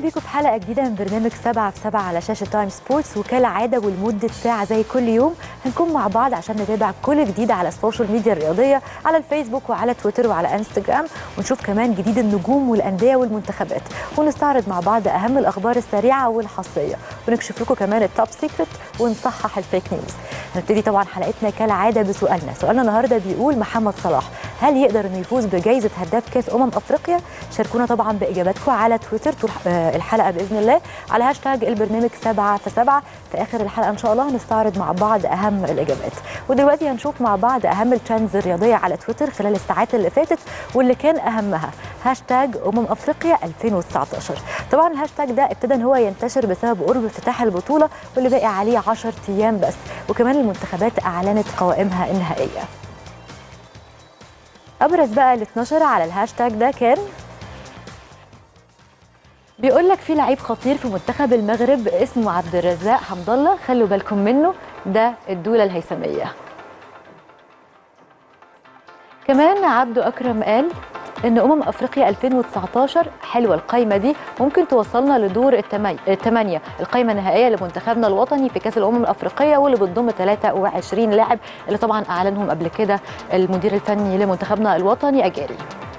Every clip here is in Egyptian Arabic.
بيكم في حلقه جديده من برنامج سبعة في سبعة على شاشه تايم سبورتس وكالعاده ولمده ساعه زي كل يوم هنكون مع بعض عشان نتابع كل جديد على السوشيال ميديا الرياضيه على الفيسبوك وعلى تويتر وعلى انستجرام ونشوف كمان جديد النجوم والانديه والمنتخبات ونستعرض مع بعض اهم الاخبار السريعه والحصريه ونكشف لكم كمان التوب سيكريت ونصحح الفيك نيوز هنبتدي طبعا حلقتنا كالعاده بسؤالنا سؤالنا النهارده بيقول محمد صلاح هل يقدر انه يفوز بجائزه هداف كاس امم افريقيا شاركونا طبعا باجاباتكم على تويتر طول الحلقه باذن الله على هاشتاج البرنامج 7 في 7 في اخر الحلقه ان شاء الله هنستعرض مع بعض اهم الاجابات ودلوقتي هنشوف مع بعض اهم الترندز الرياضيه على تويتر خلال الساعات اللي فاتت واللي كان اهمها هاشتاج امم افريقيا 2019 طبعا الهاشتاج ده ابتدى ان هو ينتشر بسبب قرب افتتاح البطوله واللي باقي عليه 10 ايام بس وكمان المنتخبات اعلنت قوائمها النهائيه ابرز بقى اللي اتنشر على الهاشتاج ده كان بيقول لك في لعيب خطير في منتخب المغرب اسمه عبد الرزاق حمد الله خلوا بالكم منه ده الدوله الهيثميه كمان عبدو اكرم قال ان امم افريقيا 2019 حلوه القايمه دي ممكن توصلنا لدور الثمانيه القايمه النهائيه لمنتخبنا الوطني في كاس الامم الافريقيه واللي بتضم 23 لاعب اللي طبعا اعلنهم قبل كده المدير الفني لمنتخبنا الوطني اجاري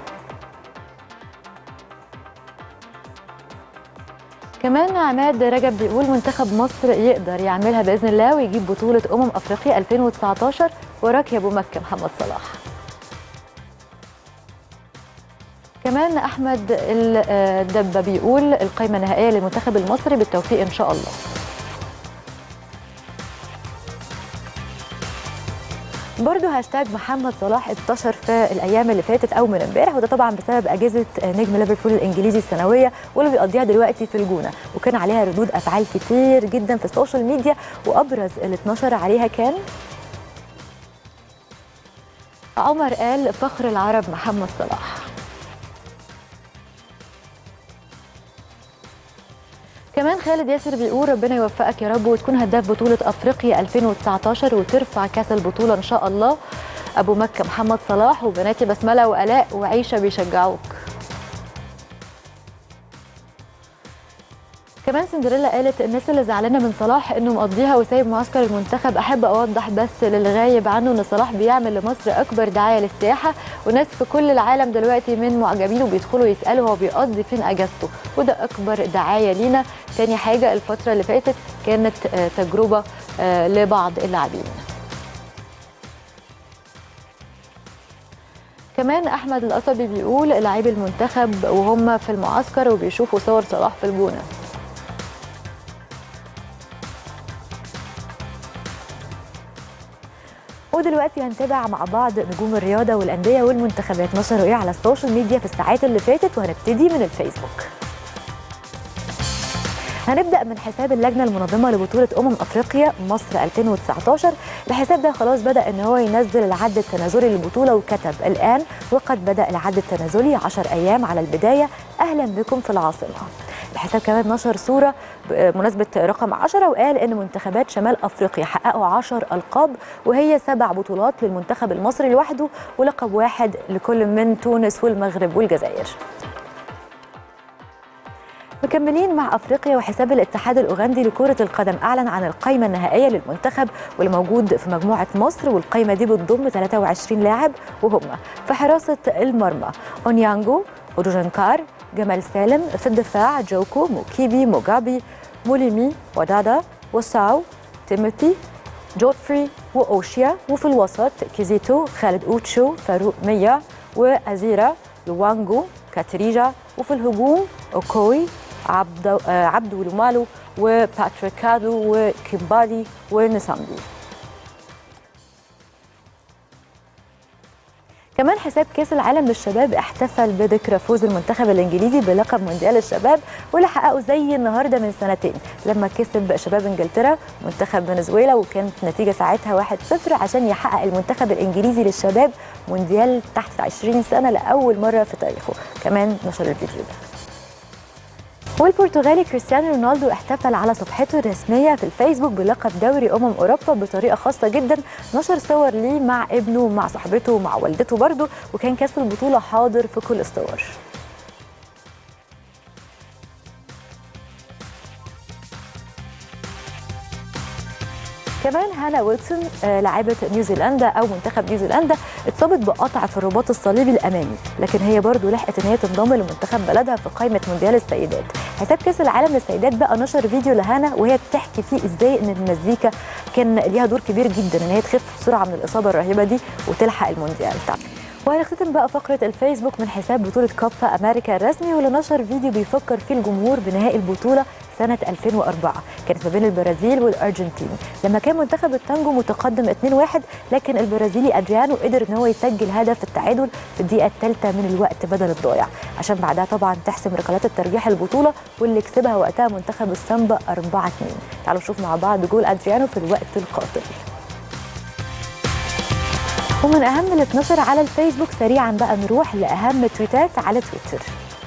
كمان عماد رجب بيقول منتخب مصر يقدر يعملها باذن الله ويجيب بطوله امم افريقيا 2019 وراك يا ابو مكه محمد صلاح كمان احمد الدبه بيقول القائمه النهائيه للمنتخب المصري بالتوفيق ان شاء الله برضه هاشتاج محمد صلاح انتشر في الايام اللي فاتت او من امبارح وده طبعا بسبب اجازه نجم ليفربول الانجليزي السنويه واللي بيقضيها دلوقتي في الجونه وكان عليها ردود افعال كتير جدا في السوشيال ميديا وابرز اللي اتنشر عليها كان عمر قال فخر العرب محمد صلاح كمان خالد ياسر بيقول ربنا يوفقك يا رب وتكون هداف بطولة أفريقيا 2019 وترفع كاس البطولة إن شاء الله أبو مكة محمد صلاح وبناتي بسملة وآلاء وعيشة بيشجعوك كمان سندريلا قالت الناس اللي زعلانه من صلاح انه مقضيها وسايب معسكر المنتخب احب اوضح بس للي غايب عنه ان صلاح بيعمل لمصر اكبر دعايه للسياحه وناس في كل العالم دلوقتي من معجبينه بيدخلوا يسالوا هو بيقضي فين اجازته وده اكبر دعايه لينا تاني حاجه الفتره اللي فاتت كانت تجربه لبعض اللاعبين كمان احمد القصبي بيقول لاعبي المنتخب وهم في المعسكر وبيشوفوا صور صلاح في الجونه ودلوقتي هنتابع مع بعض نجوم الرياضه والانديه والمنتخبات نشروا ايه على السوشيال ميديا في الساعات اللي فاتت وهنبتدي من الفيسبوك هنبدا من حساب اللجنه المنظمه لبطوله امم افريقيا مصر 2019 الحساب ده خلاص بدا ان هو ينزل العد التنازلي للبطوله وكتب الان وقد بدا العد التنازلي 10 ايام على البدايه اهلا بكم في العاصمه الحساب كمان نشر صوره بمناسبه رقم 10 وقال ان منتخبات شمال افريقيا حققوا 10 القاب وهي سبع بطولات للمنتخب المصري لوحده ولقب واحد لكل من تونس والمغرب والجزائر مكملين مع افريقيا وحساب الاتحاد الاوغندي لكره القدم اعلن عن القائمه النهائيه للمنتخب واللي موجود في مجموعه مصر والقائمه دي بتضم 23 لاعب وهم في حراسه المرمى اونيانجو اوروجانكار جمال سالم في الدفاع جوكو موكيبي موجابي موليمي ودادا وساو تيموثي جوتفري واوشيا وفي الوسط كيزيتو خالد اوتشو فاروق ميا وازيرا لوانجو كاتريجا وفي الهجوم اوكوي عبد عبدو لومالو وباتريكادو وكيمبالي ونسامبي كمان حساب كاس العالم للشباب احتفل بذكرى فوز المنتخب الانجليزي بلقب مونديال الشباب واللي حققه زي النهارده من سنتين لما كسب شباب انجلترا منتخب فنزويلا وكانت نتيجه ساعتها 1-0 عشان يحقق المنتخب الانجليزي للشباب مونديال تحت 20 سنه لاول مره في تاريخه كمان نشر الفيديو ده والبرتغالي كريستيانو رونالدو احتفل على صفحته الرسميه في الفيسبوك بلقب دوري امم اوروبا بطريقه خاصه جدا نشر صور ليه مع ابنه ومع صاحبته ومع والدته برضه وكان كاس البطوله حاضر في كل الصور كمان هانا ويلسون آه، لاعبة نيوزيلندا أو منتخب نيوزيلندا اتصابت بقطع في الرباط الصليبي الأمامي لكن هي برضو لحقت إن هي تنضم لمنتخب بلدها في قائمة مونديال السيدات حساب كأس العالم للسيدات بقى نشر فيديو لهانا وهي بتحكي فيه إزاي إن المزيكا كان ليها دور كبير جدا إن هي تخف بسرعة من الإصابة الرهيبة دي وتلحق المونديال طبعا وهنختتم بقى فقرة الفيسبوك من حساب بطولة كوبا أمريكا الرسمي واللي نشر فيديو بيفكر فيه الجمهور بنهائي البطولة سنة 2004 كانت ما بين البرازيل والأرجنتين لما كان منتخب التانجو متقدم 2-1 لكن البرازيلي أدريانو قدر إن هو يسجل هدف التعادل في الدقيقة الثالثة من الوقت بدل الضايع عشان بعدها طبعا تحسم ركلات الترجيح البطولة واللي كسبها وقتها منتخب السامبا 4-2 تعالوا نشوف مع بعض جول أدريانو في الوقت القاتل ومن اهم ال 12 على الفيسبوك سريعا بقى نروح لاهم التويتات على تويتر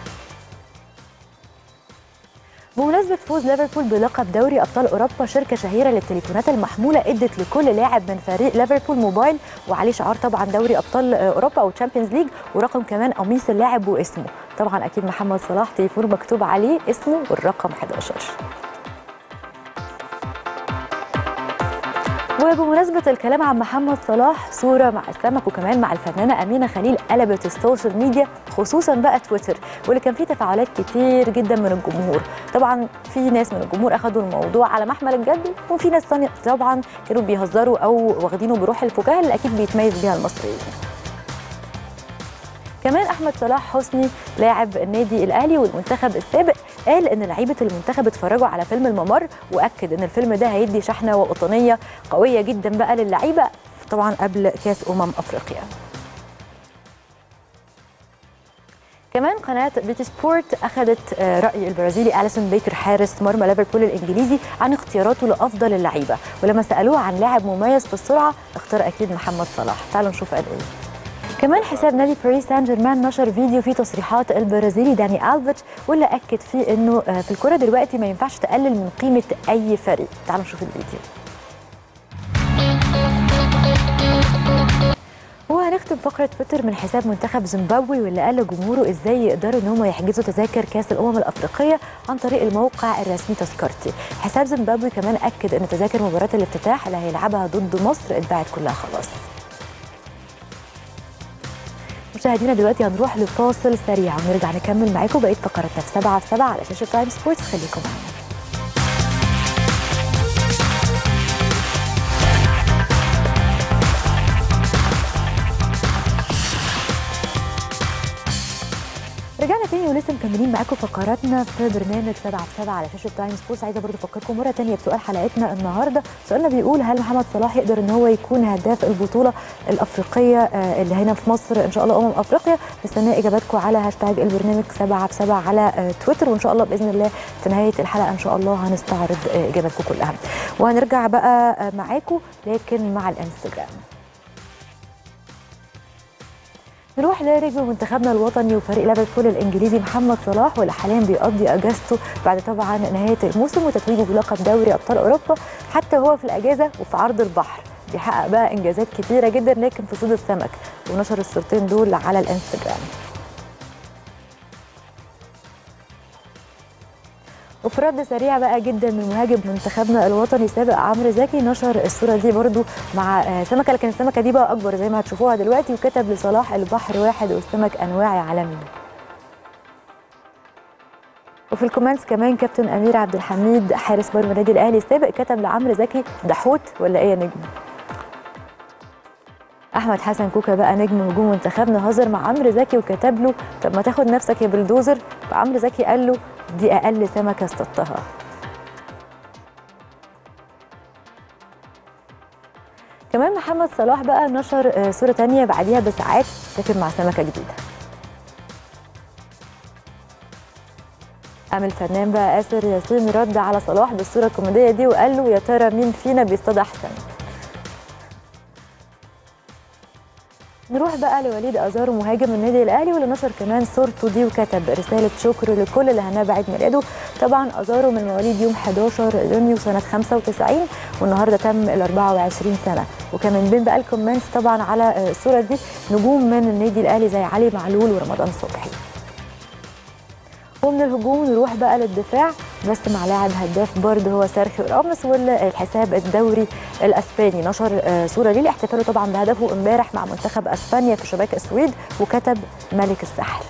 بمناسبة فوز ليفربول بلقب دوري أبطال أوروبا شركة شهيرة للتليفونات المحمولة ادت لكل لاعب من فريق ليفربول موبايل وعليه شعار طبعا دوري أبطال أوروبا أو تشامبيونز ليج ورقم كمان قميص اللاعب واسمه طبعا أكيد محمد صلاح تليفون مكتوب عليه اسمه والرقم 11 وبمناسبة الكلام عن محمد صلاح صورة مع السمك وكمان مع الفنانة أمينة خليل قلبت السوشيال ميديا خصوصا بقى تويتر واللي كان فيه تفاعلات كتير جدا من الجمهور طبعا في ناس من الجمهور أخدوا الموضوع على محمل الجد وفي ناس تانية طبعا كانوا بيهزروا أو واخدينه بروح الفكاهة اللي أكيد بيتميز بيها المصريين كمان احمد صلاح حسني لاعب النادي الاهلي والمنتخب السابق قال ان لعيبه المنتخب اتفرجوا على فيلم الممر واكد ان الفيلم ده هيدي شحنه وطنيه قويه جدا بقى للعيبه طبعا قبل كاس امم افريقيا كمان قناة بيتي سبورت أخذت رأي البرازيلي أليسون بيكر حارس مرمى ليفربول الإنجليزي عن اختياراته لأفضل اللعيبة ولما سألوه عن لاعب مميز في السرعة اختار أكيد محمد صلاح تعالوا نشوف قال إيه كمان حساب نادي باريس سان جيرمان نشر فيديو فيه تصريحات البرازيلي داني الفيتش واللي اكد فيه انه في الكره دلوقتي ما ينفعش تقلل من قيمه اي فريق تعالوا نشوف الفيديو وهنختم فقرة تويتر من حساب منتخب زيمبابوي واللي قال لجمهوره ازاي يقدروا ان هم يحجزوا تذاكر كاس الامم الافريقيه عن طريق الموقع الرسمي تذكرتي. حساب زيمبابوي كمان اكد ان تذاكر مباراه الافتتاح اللي هيلعبها ضد مصر اتباعت كلها خلاص. مشاهدينا دلوقتي هنروح لفاصل سريع ونرجع نكمل معاكم بقيه فقراتنا في 7 في 7 على شاشه تايم سبورتس خليكم معانا رجعنا تاني ولسه مكملين معاكم فقراتنا في برنامج 7 في 7 على شاشه تايم سبورتس عايزه برضه افكركم مره تانيه بسؤال حلقتنا النهارده سؤالنا بيقول هل محمد صلاح يقدر ان هو يكون هداف البطوله الافريقيه اللي هنا في مصر ان شاء الله امم افريقيا مستنيه اجاباتكم على هاشتاج البرنامج 7 في 7 على تويتر وان شاء الله باذن الله في نهايه الحلقه ان شاء الله هنستعرض اجاباتكم كلها وهنرجع بقى معاكم لكن مع الانستجرام نروح لرجل منتخبنا الوطني وفريق ليفربول الانجليزي محمد صلاح واللي حاليا بيقضي اجازته بعد طبعا نهايه الموسم وتتويجه بلقب دوري ابطال اوروبا حتى هو في الاجازه وفي عرض البحر بيحقق بقى انجازات كتيره جدا لكن في صيد السمك ونشر الصورتين دول على الانستجرام وفي رد سريع بقى جدا من مهاجم منتخبنا الوطني السابق عمرو زكي نشر الصوره دي برده مع سمكه لكن السمكه دي بقى اكبر زي ما هتشوفوها دلوقتي وكتب لصلاح البحر واحد والسمك انواع عالمي وفي الكومنتس كمان كابتن امير عبد الحميد حارس مرمى النادي الاهلي السابق كتب لعمرو زكي ده حوت ولا ايه يا نجم احمد حسن كوكا بقى نجم هجوم منتخبنا هزر مع عمرو زكي وكتب له طب ما تاخد نفسك يا بلدوزر فعمرو زكي قال له دي اقل سمكه اصطدتها كمان محمد صلاح بقى نشر صوره تانية بعديها بساعات لكن مع سمكه جديده قام الفنان بقى آسر ياسين رد على صلاح بالصوره الكوميديه دي وقال له يا ترى مين فينا بيصطاد احسن نروح بقى لوليد ازارو مهاجم النادي الاهلي واللي نشر كمان صورته دي وكتب رساله شكر لكل اللي هناه بعد ميلاده طبعا ازارو من مواليد يوم 11 يونيو سنه 95 والنهارده تم ال 24 سنه وكان من بين بقى الكومنتس طبعا على الصوره دي نجوم من النادي الاهلي زي علي معلول ورمضان صبحي ومن الهجوم نروح بقى للدفاع بس مع لاعب هداف برضه هو سيرخيو راموس والحساب الدوري الاسباني نشر آه، صوره ليه لاحتفاله طبعا بهدفه امبارح مع منتخب اسبانيا في شباك السويد وكتب ملك الساحل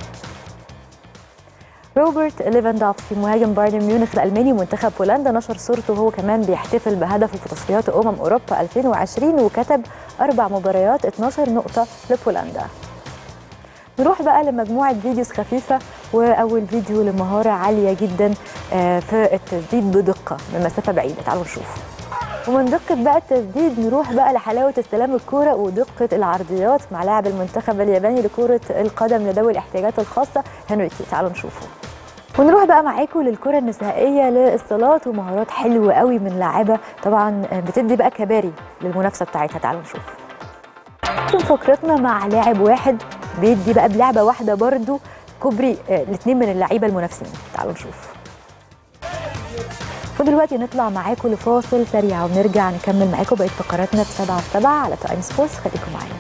روبرت ليفاندوفسكي مهاجم بايرن ميونخ الالماني ومنتخب بولندا نشر صورته وهو كمان بيحتفل بهدفه في تصفيات امم اوروبا 2020 وكتب اربع مباريات 12 نقطه لبولندا نروح بقى لمجموعه فيديوز خفيفه واول فيديو لمهاره عاليه جدا آه، في التسديد بدقه من مسافه بعيده تعالوا نشوف ومن دقة بقى التسديد نروح بقى لحلاوة استلام الكرة ودقة العرضيات مع لاعب المنتخب الياباني لكرة القدم لذوي الاحتياجات الخاصة هنريكي تعالوا نشوفه ونروح بقى معاكم للكرة النسائية للصالات ومهارات حلوة قوي من لاعبة طبعا بتدي بقى كباري للمنافسة بتاعتها تعالوا نشوف فقرتنا مع لاعب واحد بيدي بقى بلعبة واحدة برضو كوبري آه، الاثنين من اللعيبة المنافسين تعالوا نشوف ودلوقتي نطلع معاكم لفاصل سريع ونرجع نكمل معاكم بقيه فقراتنا في 7 في 7 على تايم سبورتس خليكم معانا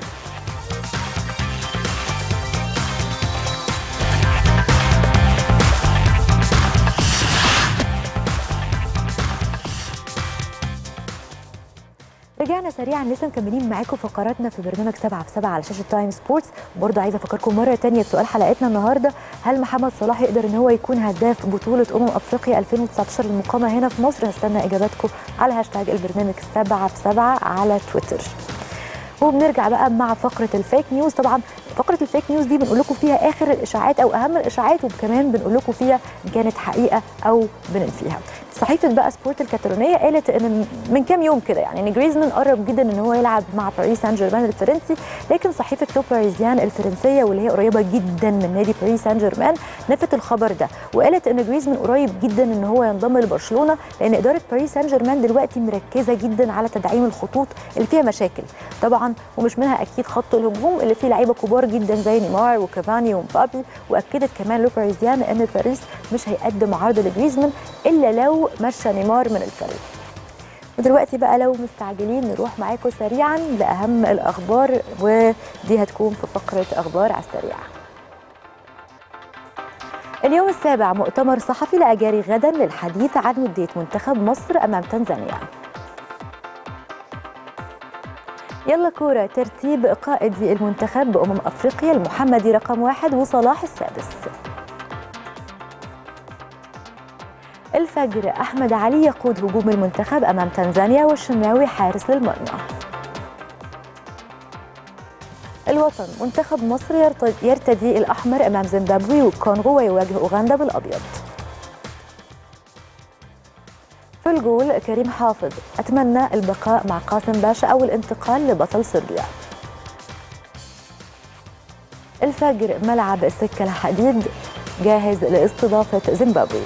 رجعنا سريعا لسه مكملين معاكم فقراتنا في برنامج 7 في 7 على شاشه تايم سبورتس وبرضه عايزه افكركم مره ثانيه بسؤال حلقتنا النهارده هل محمد صلاح يقدر ان هو يكون هداف بطوله امم افريقيا 2019 المقامه هنا في مصر هستنى اجاباتكم على هاشتاج البرنامج 7 في 7 على تويتر وبنرجع بقى مع فقره الفيك نيوز طبعا فقره الفيك نيوز دي بنقول لكم فيها اخر الاشاعات او اهم الاشاعات وكمان بنقول لكم فيها ان كانت حقيقه او بننفيها صحيفه بقى سبورت الكاتالونيه قالت ان من كام يوم كده يعني ان جريزمان قرب جدا ان هو يلعب مع باريس سان جيرمان الفرنسي لكن صحيفه لو باريزيان الفرنسيه واللي هي قريبه جدا من نادي باريس سان جيرمان نفت الخبر ده وقالت ان جريزمان قريب جدا ان هو ينضم لبرشلونه لان اداره باريس سان جيرمان دلوقتي مركزه جدا على تدعيم الخطوط اللي فيها مشاكل طبعا ومش منها اكيد خط الهجوم اللي فيه لعيبه كبار جدا زي نيمار وكافاني ومبابي واكدت كمان لو باريزيان ان باريس مش هيقدم عرض لجريزمان الا لو مشى نيمار من الفريق ودلوقتي بقى لو مستعجلين نروح معاكم سريعا لاهم الاخبار ودي هتكون في فقره اخبار على السريع اليوم السابع مؤتمر صحفي لاجاري غدا للحديث عن وديه منتخب مصر امام تنزانيا يلا كورة ترتيب قائدي المنتخب بأمم أفريقيا المحمدي رقم واحد وصلاح السادس الفجر أحمد علي يقود هجوم المنتخب أمام تنزانيا والشناوي حارس للمرمى الوطن منتخب مصر يرتدي الأحمر أمام زيمبابوي والكونغو ويواجه أوغندا بالأبيض في الجول كريم حافظ أتمنى البقاء مع قاسم باشا أو الانتقال لبطل صربيا الفجر ملعب السكة الحديد جاهز لاستضافة زيمبابوي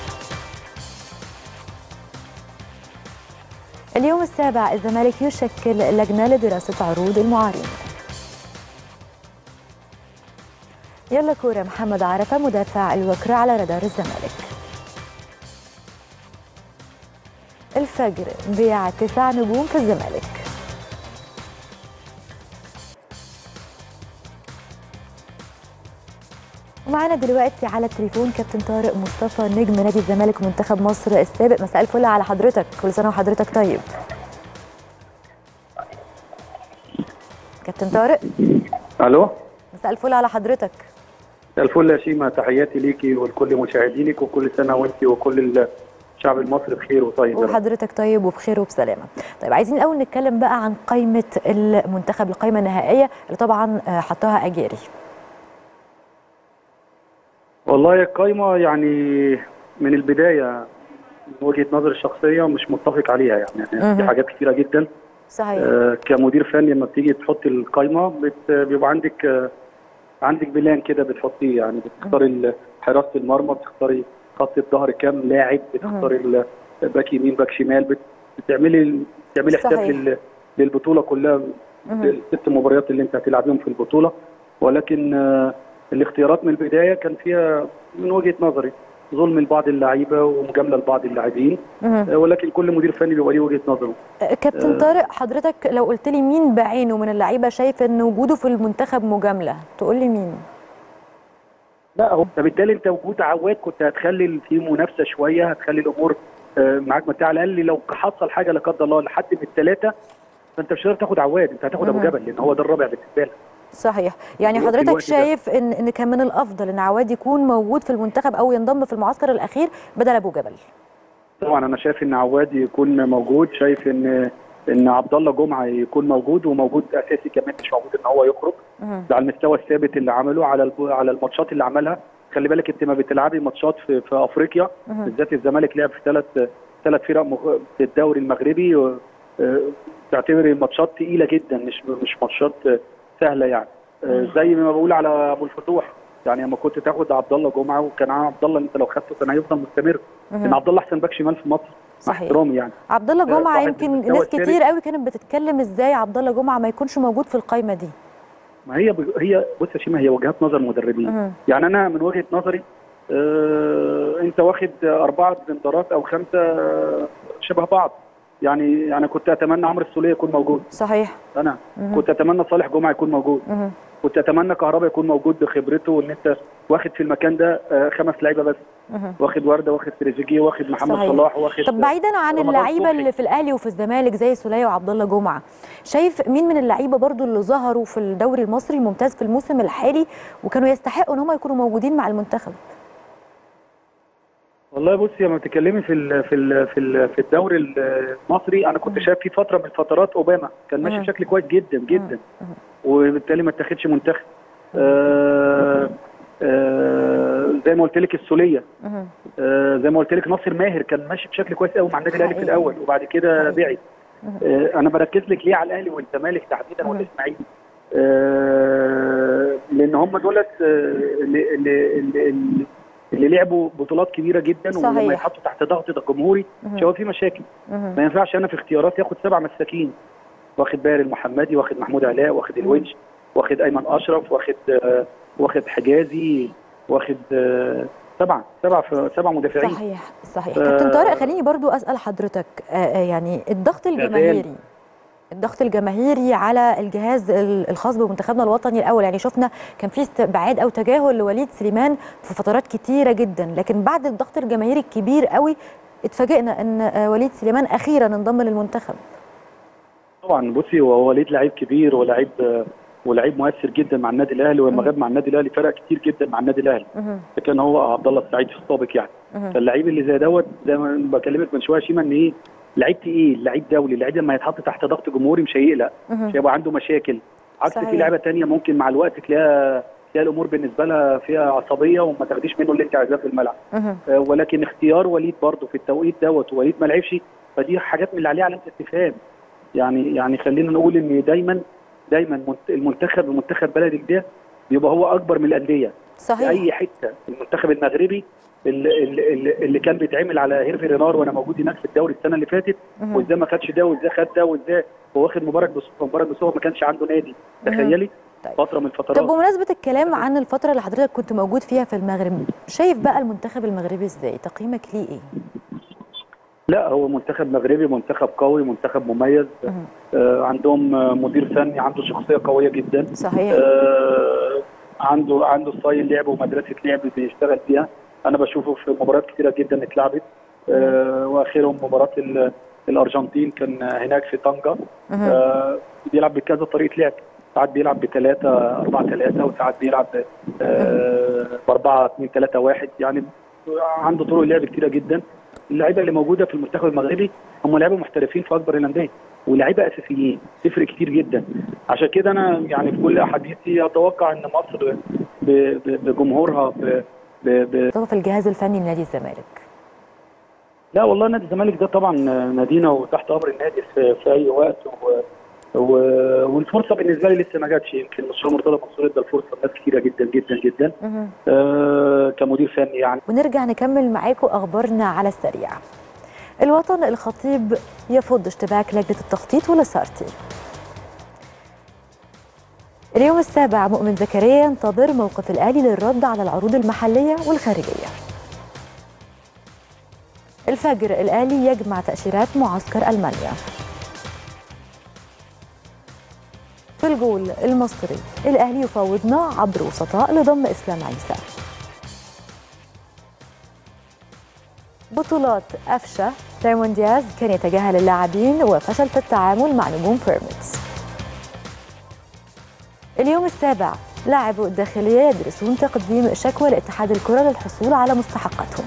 اليوم السابع الزمالك يشكل لجنة لدراسة عروض المعارين يلا كورة محمد عرفة مدافع الوكرة على رادار الزمالك الفجر بيع تسع نجوم في الزمالك ومعانا دلوقتي على التليفون كابتن طارق مصطفى نجم نادي الزمالك ومنتخب مصر السابق مساء الفل على حضرتك كل سنه وحضرتك طيب كابتن طارق الو مساء الفل على حضرتك مساء الفل يا شيماء تحياتي ليكي ولكل مشاهدينك وكل سنه وانت وكل الشعب المصري بخير وطيب وحضرتك طيب وبخير وبسلامه طيب عايزين الاول نتكلم بقى عن قائمه المنتخب القائمه النهائيه اللي طبعا حطها اجيري والله القايمه يعني من البدايه من وجهه نظري الشخصيه مش متفق عليها يعني, يعني في حاجات كثيره جدا صحيح آه كمدير فني لما بتيجي تحط القايمه بيبقى عندك آه عندك بلان كده بتحطيه يعني بتختاري حراسه المرمى بتختاري خط الظهر كام لاعب بتختاري باك يمين باك شمال بتعملي بتعملي حساب للبطوله كلها الست مباريات اللي انت هتلعبيهم في البطوله ولكن آه الاختيارات من البدايه كان فيها من وجهه نظري ظلم لبعض اللعيبه ومجامله لبعض اللاعبين ولكن كل مدير فني بيبقى ليه وجهه نظره. كابتن آه طارق حضرتك لو قلت لي مين بعينه من اللعيبه شايف ان وجوده في المنتخب مجامله تقول لي مين؟ لا هو فبالتالي انت وجود عواد كنت هتخلي في منافسه شويه هتخلي الامور آه، معاك متاع على الاقل لو حصل حاجه لا قدر الله لحد من الثلاثه فانت مش هتقدر تاخد عواد انت هتاخد ابو مهم. جبل لان هو ده الرابع بالنسبه لك صحيح يعني في حضرتك الوقت ده. شايف ان ان كان من الافضل ان عواد يكون موجود في المنتخب او ينضم في المعسكر الاخير بدل ابو جبل طبعا انا شايف ان عواد يكون موجود شايف ان ان عبد الله جمعه يكون موجود وموجود اساسي كمان مش موجود ان هو يخرج مهم. ده على المستوى الثابت اللي عمله على الب- على الماتشات اللي عملها خلي بالك انت ما بتلعبي ماتشات في, في افريقيا مهم. بالذات الزمالك لعب في ثلاث ثلاث فرق مغ- في الدوري المغربي و- آه، تعتبر الماتشات تقيله جدا مش مش ماتشات آه، سهله يعني آه، زي ما بقول على ابو الفتوح يعني لما كنت تاخد عبد الله جمعه وكان عبد الله انت لو خدته كان هيفضل مستمر ان مهم. عبد الله احسن باك شمال في مصر مع صحيح احترامي يعني عبد الله آه، جمعه صاحب يمكن المستوى ناس الثالث. كتير قوي كانت بتتكلم ازاي عبد الله جمعه ما يكونش موجود في القائمه دي ما هي هي بص يا شيماء هي وجهات نظر مدربين مهم. يعني انا من وجهه نظري آه انت واخد اربعه بندرات او خمسه آه، شبه بعض يعني انا كنت اتمنى عمرو السوليه يكون موجود صحيح انا مهم. كنت اتمنى صالح جمعه يكون موجود مهم. كنت اتمنى كهربا يكون موجود بخبرته وان انت واخد في المكان ده آه، خمس لعيبه بس مهم. واخد ورده واخد تريزيجيه واخد محمد صحيح. صلاح واخد طب بعيدا عن رمضان اللعيبه صبحي. اللي في الاهلي وفي الزمالك زي سوليه وعبد الله جمعه شايف مين من اللعيبه برضو اللي ظهروا في الدوري المصري الممتاز في الموسم الحالي وكانوا يستحقوا ان هم يكونوا موجودين مع المنتخب والله بصي لما بتتكلمي في ال في ال في ال في الدوري المصري انا كنت شايف في فتره من الفترات اوباما كان ماشي مم. بشكل كويس جدا جدا مم. وبالتالي ما اتاخدش منتخب آه آه زي ما قلت لك السوليه مهم. آه زي ما قلت لك ناصر ماهر كان ماشي بشكل كويس قوي مع النادي الاهلي في حقيقي. الاول وبعد كده حقيقي. بعد آه انا بركز لك ليه على الاهلي والزمالك تحديدا مم. والاسماعيلي آه لان هم دولت آه، اللي, اللي, اللي, اللي اللي لعبوا بطولات كبيره جدا صحيح. ولما يتحطوا تحت ضغط الجمهوري مهم. مش هيبقى في مشاكل مهم. ما ينفعش انا في اختيارات ياخد سبع مساكين واخد باهر المحمدي واخد محمود علاء واخد الونش واخد ايمن اشرف واخد آه، واخد حجازي واخد آه، سبعه سبعه في سبع مدافعين صحيح صحيح ف- كابتن طارق خليني برضو اسال حضرتك آه، آه، يعني الضغط الجماهيري الضغط الجماهيري على الجهاز ال- الخاص بمنتخبنا الوطني الاول يعني شفنا كان في استبعاد او تجاهل لوليد سليمان في فترات كتيره جدا لكن بعد الضغط الجماهيري الكبير قوي اتفاجئنا ان آه، وليد سليمان اخيرا انضم للمنتخب طبعا بصي هو وليد لعيب كبير ولعيب آه، ولعيب مؤثر جدا مع النادي الاهلي ولما غاب مع النادي الاهلي فرق كتير جدا مع النادي الاهلي مهم. كان هو عبد الله السعيد في السابق يعني مهم. فاللعيب اللي زي دوت زي ما بكلمك من شويه شيما ان ايه لعيب تقيل لعيب دولي لعيب لما يتحط تحت ضغط جمهوري مش هيقلق مهم. مش هيبقى عنده مشاكل عكس صحيح. في لعيبه تانية ممكن مع الوقت تلاقيها تلاقي الامور بالنسبه لها فيها عصبيه وما تاخديش منه اللي انت عايزاه في الملعب مهم. آه، ولكن اختيار وليد برضه في التوقيت دوت ووليد ما لعبش فدي حاجات من اللي عليها علامه استفهام يعني يعني خلينا نقول ان دايما دايما منت- المنتخب المنتخب بلدك ده بيبقى هو اكبر من الانديه في صحيح اي حته المنتخب المغربي اللي, اللي, اللي كان بيتعمل على هيرفي رينار وانا موجود هناك في الدوري السنه اللي فاتت مهم. وازاي ما خدش ده وازاي خد ده وازاي هو واخد مبارك بصفه مبارك بصفه ما كانش عنده نادي تخيلي طيب. فتره من طب الفترات بمناسبة الكلام عن الفترة اللي حضرتك كنت موجود فيها في المغرب شايف بقى المنتخب المغربي ازاي تقييمك ليه ايه لا هو منتخب مغربي منتخب قوي منتخب مميز مهم. آه عندهم آه، مدير فني عنده شخصيه قويه جدا صحيح آه عنده عنده ستايل لعب ومدرسه لعب بيشتغل فيها انا بشوفه في مباريات كتيره جدا اتلعبت آه واخرهم مباراه ال- الارجنتين كان هناك في طنجه مهم. آه بيلعب بكذا طريقه لعب ساعات بيلعب بثلاثة أربعة ثلاثة وساعات بيلعب آه بأربعة اثنين ثلاثة واحد يعني عنده طرق لعب كتيرة جدا اللعيبة اللي موجودة في المنتخب المغربي هم لعيبة محترفين في أكبر الأندية ولاعيبة أساسيين تفرق كتير جدا عشان كده أنا يعني في كل أحاديثي أتوقع إن مصر ب- ب- بجمهورها ب- ب- ب- في الجهاز الفني لنادي الزمالك لا والله نادي الزمالك ده طبعا نادينا وتحت امر النادي في, في اي وقت و... و... والفرصه بالنسبه لي لسه ما جاتش يمكن مستشار مرتضى منصور ادى الفرصه لناس كثيره جدا جدا جدا مهم. آه كمدير فني يعني ونرجع نكمل معاكم اخبارنا على السريع الوطن الخطيب يفض اشتباك لجنه التخطيط والاسارتي اليوم السابع مؤمن زكريا ينتظر موقف الاهلي للرد على العروض المحليه والخارجيه الفجر الاهلي يجمع تاشيرات معسكر المانيا في الجول المصري الاهلي يفاوضنا عبر وسطاء لضم اسلام عيسى بطولات أفشا ريمون دياز كان يتجاهل اللاعبين وفشل في التعامل مع نجوم بيراميدز اليوم السابع لاعبو الداخلية يدرسون تقديم شكوى لاتحاد الكرة للحصول على مستحقاتهم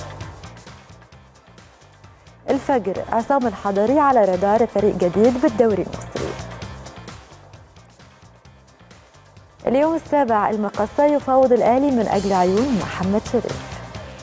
الفجر عصام الحضري على رادار فريق جديد بالدوري المصري اليوم السابع المقصة يفاوض الأهلي من أجل عيون محمد شريف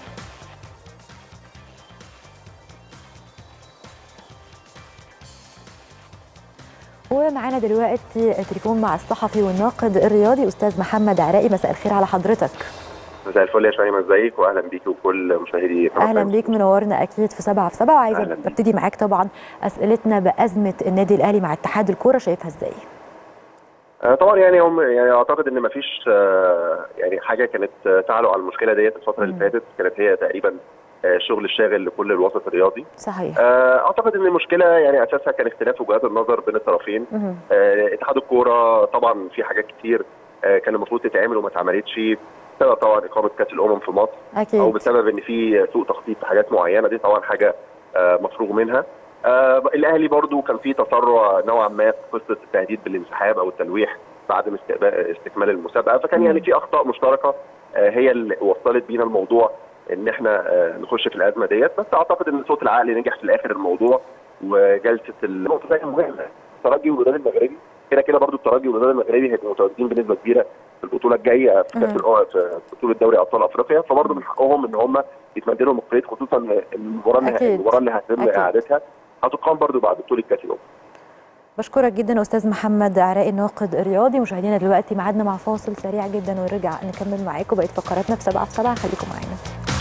ومعانا دلوقتي تليفون مع الصحفي والناقد الرياضي استاذ محمد عراقي مساء الخير على حضرتك مساء الفل يا شيماء ازيك واهلا بيك وكل مشاهدي اهلا بيك منورنا اكيد في سبعة في سبعة وعايزه أهلاً بيك. ابتدي معاك طبعا اسئلتنا بازمه النادي الاهلي مع اتحاد الكوره شايفها ازاي آه، طبعا يعني هم يعني اعتقد ان مفيش آه، يعني حاجه كانت آه، تعلو على المشكله ديت الفتره اللي مم. فاتت كانت هي تقريبا آه، الشغل الشاغل لكل الوسط الرياضي صحيح آه، اعتقد ان المشكله يعني اساسها كان اختلاف وجهات النظر بين الطرفين مهم. آه، اتحاد الكوره طبعا في حاجات كتير آه، كان المفروض تتعمل وما اتعملتش بسبب طبعا اقامه كاس الامم في مصر او اكيد بسبب ان في سوء تخطيط في حاجات معينه دي طبعا حاجه آه، مفروغ منها آه، الاهلي برضو كان في تسرع نوعا ما في قصه التهديد بالانسحاب او التلويح بعد استقبال- استكمال المسابقه فكان مم. يعني في اخطاء مشتركه آه، هي اللي وصلت بينا الموضوع ان احنا آه، نخش في الازمه ديت بس اعتقد ان صوت العقل نجح في الاخر الموضوع وجلسه النقطه دي مهمه الترجي والوداد المغربي كده كده برضو الترجي والوداد المغربي هيبقوا متواجدين بنسبه كبيره في البطوله الجايه في كاس مم. الأ- في بطوله دوري ابطال افريقيا فبرضه من حقهم ان هم يتمدوا لهم القيد خصوصا المباراه اللي أكيد. المباراه اللي هيتم أكيد. اعادتها هتقام برضه بعد بطوله كاس الامم بشكرك جدا استاذ محمد عراقي الناقد الرياضي مشاهدينا دلوقتي ميعادنا مع فاصل سريع جدا ونرجع نكمل معاكم بقيه فقراتنا في سبعة في سبعة خليكم معانا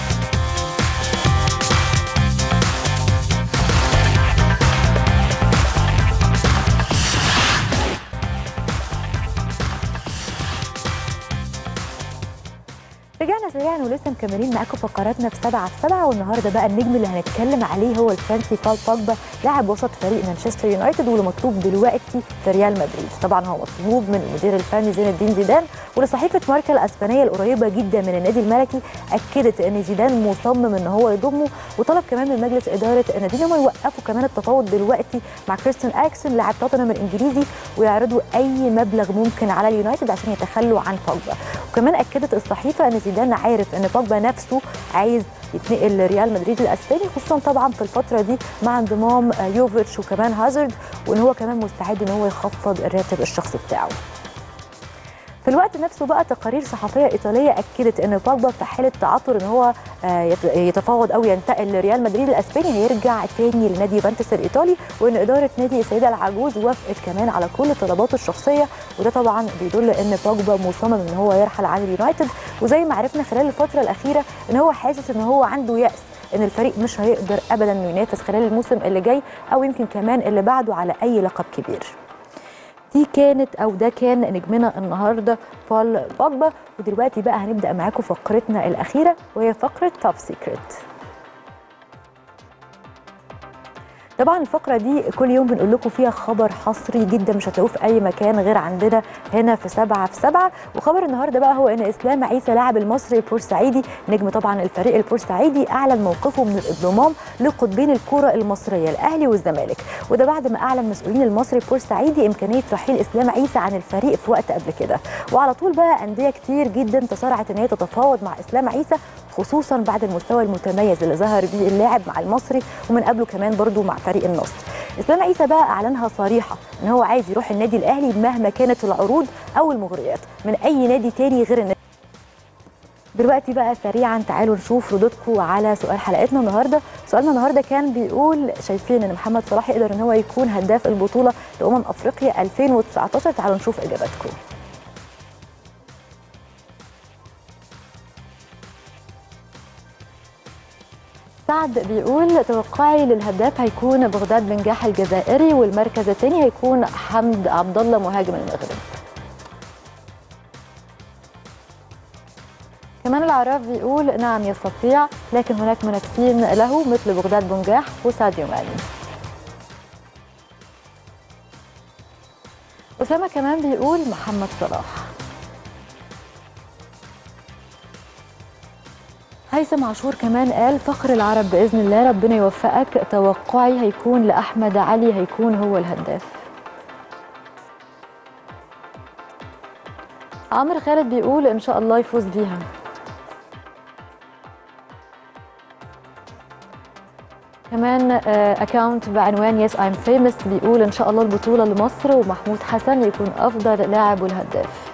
رجعنا سريعا ولسه مكملين معاكم فقراتنا في سبعة في سبعة والنهارده بقى النجم اللي هنتكلم عليه هو الفرنسي بول بوجبا لاعب وسط فريق مانشستر يونايتد واللي مطلوب دلوقتي في ريال مدريد طبعا هو مطلوب من المدير الفني زين الدين زيدان ولصحيفه ماركا الاسبانيه القريبه جدا من النادي الملكي اكدت ان زيدان مصمم ان هو يضمه وطلب كمان من مجلس اداره النادي ان هم يوقفوا كمان التفاوض دلوقتي مع كريستيان اكسون لاعب توتنهام الانجليزي ويعرضوا اي مبلغ ممكن على اليونايتد عشان يتخلوا عن بوجبا وكمان اكدت الصحيفه ان زيدان عارف ان بوجبا نفسه عايز يتنقل لريال مدريد الاسباني خصوصا طبعا في الفتره دي مع انضمام آه، يوفيتش وكمان هازارد وان هو كمان مستعد ان هو يخفض الراتب الشخصي بتاعه في الوقت نفسه بقى تقارير صحفيه ايطاليه اكدت ان بوجبا في حاله تعثر ان هو آه، يت- يتفاوض او ينتقل لريال مدريد الاسباني هيرجع تاني لنادي يوفنتوس الايطالي وان اداره نادي السيده العجوز وافقت كمان على كل طلباته الشخصيه وده طبعا بيدل ان بوجبا مصمم ان هو يرحل عن اليونايتد وزي ما عرفنا خلال الفتره الاخيره ان هو حاسس ان هو عنده يأس ان الفريق مش هيقدر ابدا انه ينافس خلال الموسم اللي جاي او يمكن كمان اللي بعده على اي لقب كبير دي كانت او ده كان نجمنا النهارده بول بوجبا ودلوقتي بقى هنبدا معاكم فقرتنا الاخيره وهي فقره توب سيكريت طبعا الفقره دي كل يوم بنقول لكم فيها خبر حصري جدا مش هتلاقوه في اي مكان غير عندنا هنا في سبعة في سبعة وخبر النهارده بقى هو ان اسلام عيسى لاعب المصري البورسعيدي نجم طبعا الفريق البورسعيدي اعلن موقفه من الانضمام لقطبين الكره المصريه الاهلي والزمالك وده بعد ما اعلن مسؤولين المصري البورسعيدي امكانيه رحيل اسلام عيسى عن الفريق في وقت قبل كده وعلى طول بقى انديه كتير جدا تسارعت ان هي تتفاوض مع اسلام عيسى خصوصا بعد المستوى المتميز اللي ظهر بيه اللاعب مع المصري ومن قبله كمان برضو مع فريق النصر اسلام عيسى بقى اعلنها صريحه ان هو عايز يروح النادي الاهلي مهما كانت العروض او المغريات من اي نادي تاني غير النادي دلوقتي بقى سريعا تعالوا نشوف ردودكم على سؤال حلقتنا النهارده سؤالنا النهارده كان بيقول شايفين ان محمد صلاح يقدر ان هو يكون هداف البطوله لامم افريقيا 2019 تعالوا نشوف اجاباتكم سعد بيقول توقعي للهداف هيكون بغداد بنجاح الجزائري والمركز الثاني هيكون حمد عبد الله مهاجم المغرب كمان العراف بيقول نعم يستطيع لكن هناك منافسين له مثل بغداد بنجاح وساديو ماني أسامة كمان بيقول محمد صلاح هيثم عاشور كمان قال فخر العرب باذن الله ربنا يوفقك توقعي هيكون لاحمد علي هيكون هو الهداف عمرو خالد بيقول ان شاء الله يفوز بيها كمان اكونت بعنوان يس ايم فيمس بيقول ان شاء الله البطوله لمصر ومحمود حسن يكون افضل لاعب والهداف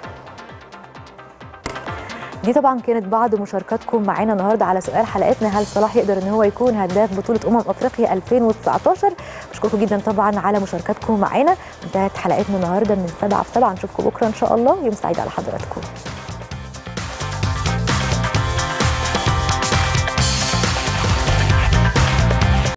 دي طبعا كانت بعض مشاركاتكم معانا النهارده على سؤال حلقتنا هل صلاح يقدر ان هو يكون هداف بطوله امم افريقيا 2019 بشكركم جدا طبعا على مشاركاتكم معانا انتهت حلقتنا النهارده من 7 في 7 نشوفكم بكره ان شاء الله يوم سعيد على حضراتكم